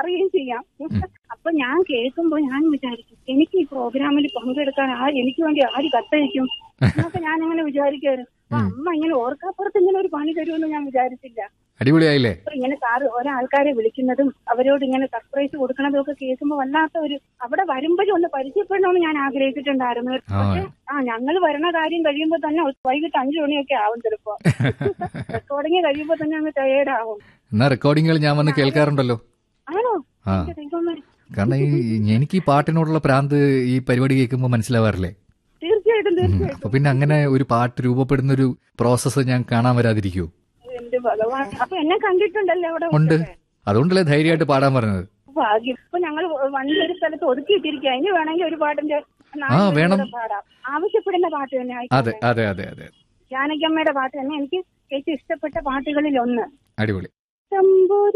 പറയുകയും ചെയ്യാം അപ്പൊ ഞാൻ കേൾക്കുമ്പോ ഞാൻ വിചാരിക്കും എനിക്ക് ഈ പ്രോഗ്രാമിൽ പങ്കെടുക്കാൻ ആ എനിക്ക് വേണ്ടി ആര് കത്തയക്കും എന്നൊക്കെ ഞാൻ അങ്ങനെ വിചാരിക്കായിരുന്നു അപ്പൊ അമ്മ ഇങ്ങനെ ഓർക്കാപ്പുറത്ത് ഇങ്ങനെ ഒരു പണി തരുമെന്ന് ഞാൻ വിചാരിച്ചില്ല അടിപൊളിയായില്ലേ അപ്പൊ ഇങ്ങനെ സാറ് ഒരാൾക്കാരെ വിളിക്കുന്നതും അവരോട് ഇങ്ങനെ സർപ്രൈസ് കൊടുക്കണതും ഒക്കെ കേൾക്കുമ്പോൾ വല്ലാത്ത ഒരു അവിടെ വരുമ്പോഴും ഒന്ന് പരിചയപ്പെടണമെന്ന് ഞാൻ ആഗ്രഹിച്ചിട്ടുണ്ടായിരുന്നു ആ. പക്ഷെ ആ ഞങ്ങൾ വരണ കാര്യം കഴിയുമ്പോ തന്നെ വൈകിട്ട് അഞ്ചു മണിയൊക്കെ ആവും ചിലപ്പോ റെക്കോർഡിങ് കഴിയുമ്പോ തന്നെ അങ്ങ് ടയേർഡ് ആവും എന്നാ റെക്കോർഡിങ്ങുകൾ ഞാൻ വന്ന് കേൾക്കാറുണ്ടല്ലോ ആണോ ആ എന്റെ ദൈവമേ. കാരണം ഈ എനിക്ക് ഈ പാട്ടിനോടുള്ള പ്രാന്ത് ഈ പരിപാടി കേൾക്കുമ്പോൾ മനസ്സിലാവാറില്ലേ തീർച്ചയായിട്ടും ഉം. തീർച്ചയായിട്ടും അപ്പൊ പിന്നെ അങ്ങനെ ഒരു പാട്ട് രൂപപ്പെടുന്ന ഒരു പ്രോസസ്സ് ഞാൻ കാണാൻ വരാതിരിക്കൂ എന്റെ ഭഗവാൻ അപ്പൊ എന്നെ കണ്ടിട്ടുണ്ടല്ലോ അവിടെ ഉണ്ട് വെച്ചൊക്കെ. അതുകൊണ്ടല്ലേ ധൈര്യമായിട്ട് പാടാൻ പറഞ്ഞത് ഭാഗ്യം ഇപ്പൊ ഞങ്ങൾ വണ്ടി ഒരു സ്ഥലത്ത് ഒതുക്കിയിട്ടിരിക്കുക ഇനി വേണമെങ്കിൽ ഒരു പാട്ടിന്റെ ആ, വേണം. പാടാം ആവശ്യപ്പെടുന്ന പാട്ട് തന്നെ അതെ ആയിക്കോട്ടെ അതെ അതെ അതെ ജാനകിയമ്മയുടെ പാട്ട് തന്നെ എനിക്ക് ഏറ്റവും ഇഷ്ടപ്പെട്ട പാട്ടുകളിൽ ഒന്ന് അടിപൊളി തമ്പുരു